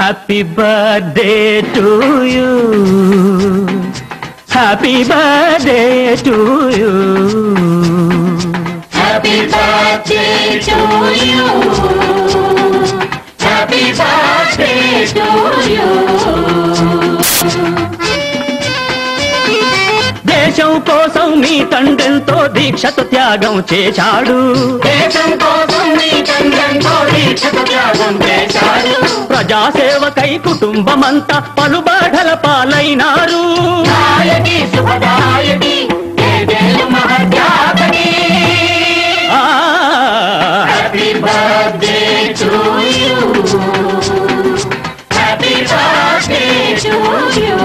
Happy birthday to you happy birthday to you Happy birthday to you. Happy birthday to you. దేశం కోసం మీ తండ్రెంతో దీక్షతో త్యాగం చేశాడు దేశం కోసం నీ తండ్రంతో దీక్షత త్యాగం చేశాడు ప్రజాసేవకై కుటుంబమంతా పలుబాధల పాలైనారు నాయకి శుభదాయకి ఏదేలు మహత్యాగని ఆ, happy birthday to you happy birthday to you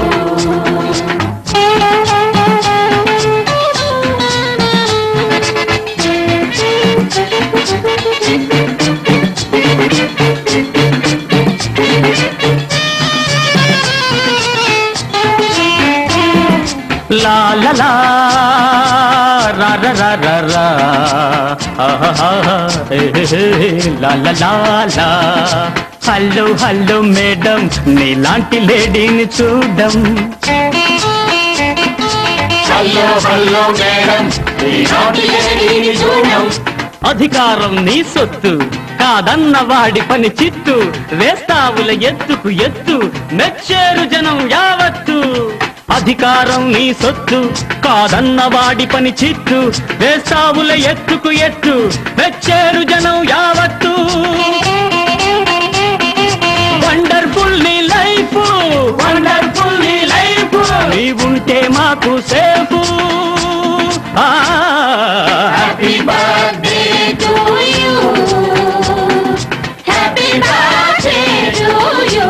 లా లా లా రా రా రా రా రా ఆహాహా, ఏ, ఏ, ఏ, లా లా లా లా హలో హలో మేడం నీలాంటి లేడీని చూడం హలో హలో మేడం ఈనాటి లేడీని చూడం అధికారం నీ సొత్తు కాదన్న వాడి పని చిత్తు వేస్తావుల ఎత్తుకు ఎత్తు మెచ్చేరు జనం యావత్తు అధికారం నీ సొత్తు కాదన్న వాడి పని చిత్తు వేస్తావుల ఎత్తుకు ఎత్తు మెచ్చేరు జనం యావత్తు వండర్ఫుల్ నీ లైఫ్ వండర్ఫుల్ నీ లైఫ్ నీవుంటే మాకు safe happy birthday to you happy birthday to you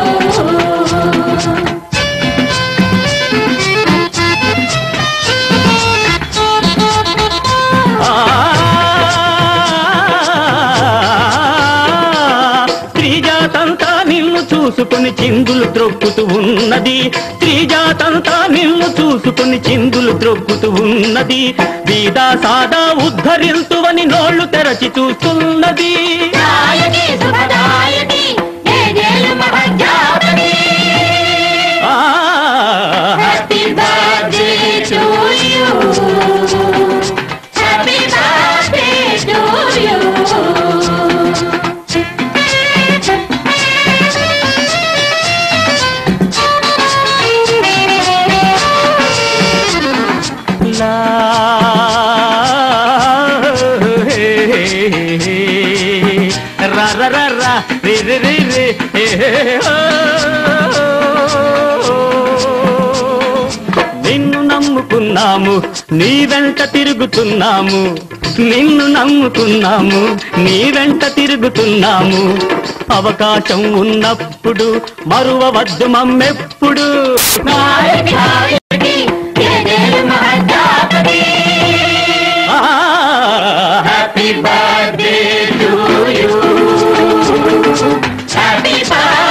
స్త్రీజాతంతా నిన్ను చూసుకుని చిందులు త్రొక్కుతూ ఉన్నది స్త్రీజాతంతా నిన్ను చూసుకుని చిందులు త్రొక్కుతూ ఉన్నది వీదా సాదా ఉద్ధరింతువని నోళ్లు తెరచి చూస్తున్నది నాయకి శుభదాయకి ఏదేలు మహత్యాగని ఆ, happy birthday to you happy birthday to you లా, హే, హే, హే, రా రా రా రా రే రే రే రే హే, హే, ఓ. నిన్ను నమ్ముకున్నాము నీ వెంట తిరుగుతున్నాము నిన్ను నమ్ముకున్నాము నీ వెంట తిరుగుతున్నాము అవకాశం ఉన్నప్పుడు మరువవద్దు మమ్మెప్పుడు నాయకి నాయకి ఏదేలు మహత్యాగని ఆ, happy birthday to you happy birthday